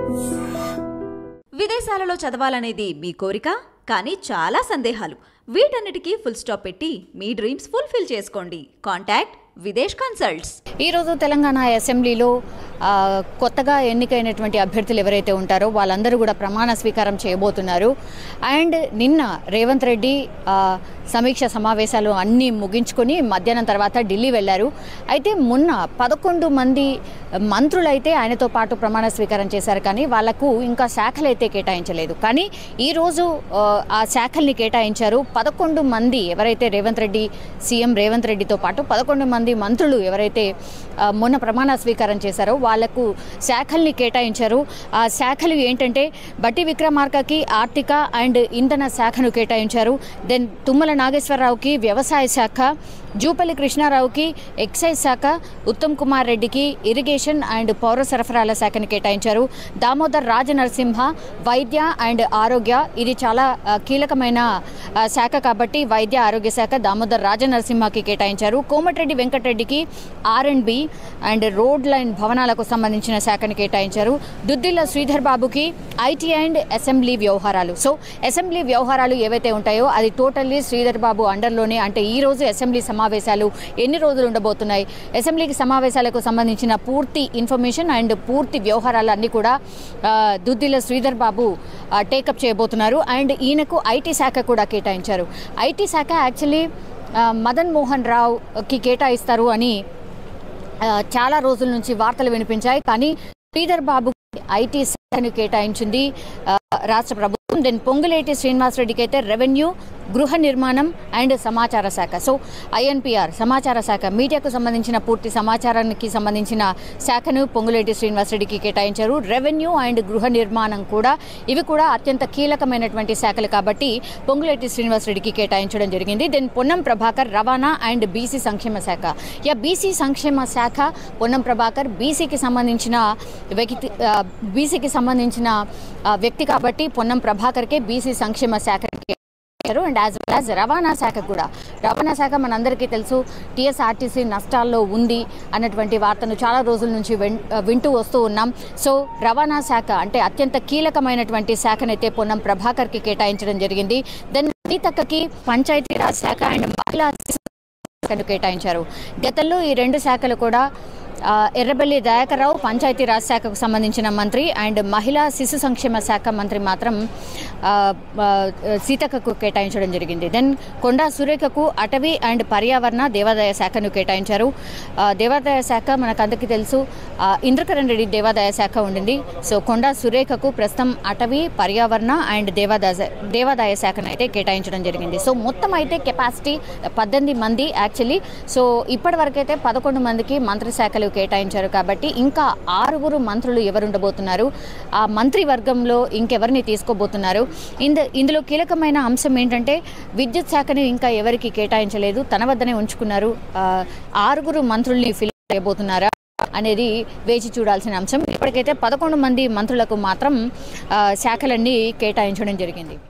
విదేశాలలో చదవాలనేది మీ కోరిక కానీ చాలా సందేహాలు వీటన్నిటికీ ఫుల్ స్టాప్ పెట్టి మీ డ్రీమ్స్ ఫుల్ఫిల్ చేసుకోండి కాంటాక్ట్ విదేశ్ కన్సల్ట్స్ ఈరోజు తెలంగాణ అసెంబ్లీలో ఆ, కొత్తగా ఎన్నికైనటువంటి అభ్యర్థులు ఎవరైతే ఉంటారో వాళ్ళందరూ కూడా ప్రమాణ స్వీకారం చేయబోతున్నారు అండ్ నిన్న రేవంత్ రెడ్డి ఆ, సమీక్ష సమావేశాలు అన్నీ ముగించుకొని మధ్యాహ్నం తర్వాత ఢిల్లీ వెళ్ళారు అయితే మొన్న పదకొండు మంది మంత్రులైతే ఆయనతో పాటు ప్రమాణ స్వీకారం చేశారు కానీ వాళ్లకు ఇంకా శాఖలు అయితే కేటాయించలేదు కానీ ఈరోజు ఆ, ఆ శాఖల్ని కేటాయించారు పదకొండు మంది ఎవరైతే రేవంత్ రెడ్డి సీఎం రేవంత్ రెడ్డితో పాటు పదకొండు మంది మంత్రులు ఎవరైతే ఆ, మొన్న ప్రమాణ స్వీకారం చేశారో వాళ్లకు శాఖల్ని కేటాయించారు ఆ శాఖలు ఏంటంటే బట్టి విక్రమార్కకి ఆర్థిక అండ్ ఇంధన శాఖను కేటాయించారు దెన్ తుమ్మల నాగేశ్వరరావుకి వ్యవసాయ శాఖ జూపల్లి కృష్ణారావుకి ఎక్సైజ్ శాఖ ఉత్తమ్ కుమార్ రెడ్డికి ఇరిగేషన్ అండ్ పౌర సరఫరాల శాఖను కేటాయించారు దామోదర్ రాజనరసింహ వైద్య అండ్ ఆరోగ్య ఇది చాలా ఆ, కీలకమైన ఆ, శాఖ కాబట్టి వైద్య ఆరోగ్య శాఖ దామోదర్ రాజనరసింహకి కేటాయించారు కోమటిరెడ్డి వెంకటరెడ్డికి R and B and road line భవనాలకు సంబంధించిన శాఖను కేటాయించారు దుద్దిల్ల శ్రీధర్ బాబుకి ఐటీ అండ్ అసెంబ్లీ వ్యవహారాలు సో అసెంబ్లీ వ్యవహారాలు ఏవైతే ఉంటాయో అది టోటల్లీ శ్రీధర్ బాబు అండర్లోనే అంటే ఈ రోజు అసెంబ్లీ సమావేశాలు ఎన్ని రోజులు ఉండబోతున్నాయి అసెంబ్లీకి సమావేశాలకు సంబంధించిన పూర్తి ఇన్ఫర్మేషన్ అండ్ పూర్తి వ్యవహారాలు అన్నీ కూడా ఆ, దుద్దిల్ల శ్రీధర్ బాబు టేకప్ చేయబోతున్నారు అండ్ ఈయనకు ఐటీ శాఖ కూడా కేటాయించారు ఐటీ శాఖ యాక్చువల్లీ మదన్ మోహన్ రావుకి కేటాయిస్తారు అని ఆ, చాలా రోజుల నుంచి వార్తలు వినిపించాయి కానీ శ్రీధర్ బాబు ఐటీ శాఖను కేటాయించింది ఆ, రాష్ట్ర ప్రభుత్వం దెన్ పొంగులేటి శ్రీనివాసరెడ్డికి అయితే రెవెన్యూ గృహ నిర్మాణం అండ్ సమాచార శాఖ సో ఐఎన్పిఆర్ సమాచార శాఖ మీడియాకు సంబంధించిన పూర్తి సమాచారానికి సంబంధించిన శాఖను పొంగులేటి శ్రీనివాసరెడ్డికి కేటాయించారు రెవెన్యూ అండ్ గృహ నిర్మాణం కూడా ఇవి కూడా అత్యంత కీలకమైనటువంటి శాఖలు కాబట్టి పొంగులేటి శ్రీనివాసరెడ్డికి కేటాయించడం జరిగింది దెన్ పొన్నం ప్రభాకర్ రవాణా అండ్ బీసీ సంక్షేమ శాఖ యా బీసీ సంక్షేమ శాఖ పొన్నం ప్రభాకర్ బీసీకి సంబంధించిన వ్యక్తి ఆ, బీసీకి సంబంధించిన ఆ, వ్యక్తి కాబట్టి పొన్నం ప్రభాకర్కే బీసీ సంక్షేమ శాఖ చేశారు అండ్ యాజ్ వెల్ యాజ్ రవాణా శాఖ కూడా రవాణా శాఖ మనందరికీ తెలుసు టీఎస్ఆర్టీసీ నష్టాల్లో ఉంది అన్నటువంటి వార్తను చాలా రోజుల నుంచి విన్- వింటూ వస్తూ ఉన్నాం సో రవాణా శాఖ అంటే అత్యంత కీలకమైనటువంటి శాఖనైతే పొన్నం ప్రభాకర్కి కేటాయించడం జరిగింది దెన్ సీతక్కకి పంచాయతీరాజ్ శాఖ అండ్ మహిళా శాఖను కేటాయించారు గతంలో ఈ రెండు శాఖలు కూడా ఆ, ఎర్రబెల్లి దయాకర్రావు పంచాయతీరాజ్ శాఖకు సంబంధించిన మంత్రి అండ్ మహిళా శిశు సంక్షేమ శాఖ మంత్రి మాత్రం ఆ, ఆ, సీతక్కకు కేటాయించడం జరిగింది దెన్ కొండా సురేఖకు అటవీ అండ్ పర్యావరణ దేవాదాయ శాఖను కేటాయించారు ఆ, దేవాదాయ శాఖ మనకు అందరికీ తెలుసు ఆ, ఇంద్రకరణ్ రెడ్డి దేవాదాయ శాఖ ఉండింది సో కొండా సురేఖకు ప్రస్తుతం అటవీ పర్యావరణ అండ్ దేవాదాయ దేవాదాయ శాఖను అయితే కేటాయించడం జరిగింది సో మొత్తం అయితే కెపాసిటీ పద్దెనిమిది మంది యాక్చువల్లీ సో ఇప్పటి వరకైతే పదకొండు మందికి మంత్రి శాఖలు కేటాయించారు కాబట్టి ఇంకా ఆరుగురు మంత్రులు ఎవరు ఉండబోతున్నారు ఆ మంత్రి వర్గంలో ఇంకెవరిని తీసుకోబోతున్నారు ఇంద ఇందులో కీలకమైన అంశం ఏంటంటే విద్యుత్ శాఖని ఇంకా ఎవరికి కేటాయించలేదు తన వద్దనే ఉంచుకున్నారు ఆ, ఆరుగురు మంత్రుల్ని ఫిల్ చేయబోతున్నారా అనేది వేచి చూడాల్సిన అంశం ఇప్పటికైతే పదకొండు మంది మంత్రులకు మాత్రం ఆ, శాఖలన్నీ కేటాయించడం జరిగింది